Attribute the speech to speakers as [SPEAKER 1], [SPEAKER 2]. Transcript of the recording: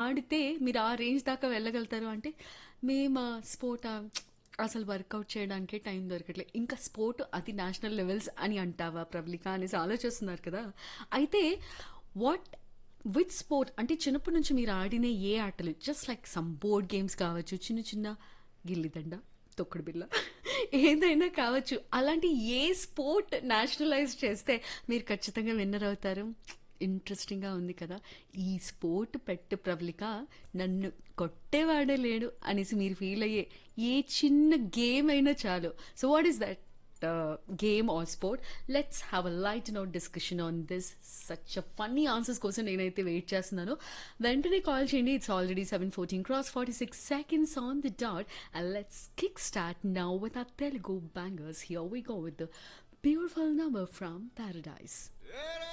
[SPEAKER 1] ఆడితే మీరు ఆ రేంజ్ దాకా వెళ్ళగలుగుతారు అంటే మేము స్పోర్ట్ అసలు వర్కౌట్ చేయడానికే టైం దొరకట్లేదు ఇంకా స్పోర్ట్ అది నేషనల్ లెవెల్స్ అని అంటావా ప్రబలిక అనేసి ఆలోచిస్తున్నారు కదా అయితే వాట్ విత్ స్పోర్ట్ అంటే చిన్నప్పటి నుంచి మీరు ఆడిన ఏ ఆటలు just like some board games కావచ్చు చిన్న చిన్న గిల్లిదండ తొక్కుడు బిల్ల ఏదైనా కావచ్చు అలాంటి ఏ స్పోర్ట్ నేషనలైజ్ చేస్తే మీరు ఖచ్చితంగా విన్నర్ అవుతారు ఇంట్రెస్టింగ్గా ఉంది కదా ఈ స్పోర్ట్ పెట్టు ప్రబలిక నన్ను కొట్టేవాడే లేడు అనేసి మీరు ఫీల్ అయ్యే ఏ చిన్న గేమ్ అయినా చాలు so what is that game or sport let's have a light note discussion on this such a funny answers కోసం నేనైతే వెయిట్ చేస్తున్నాను వెంటనే కాల్ చేయండి it's already seven fourteen cross forty six seconds on the dot and let's kick start now with a Telugu bangers here we go with the beautiful number from Paradise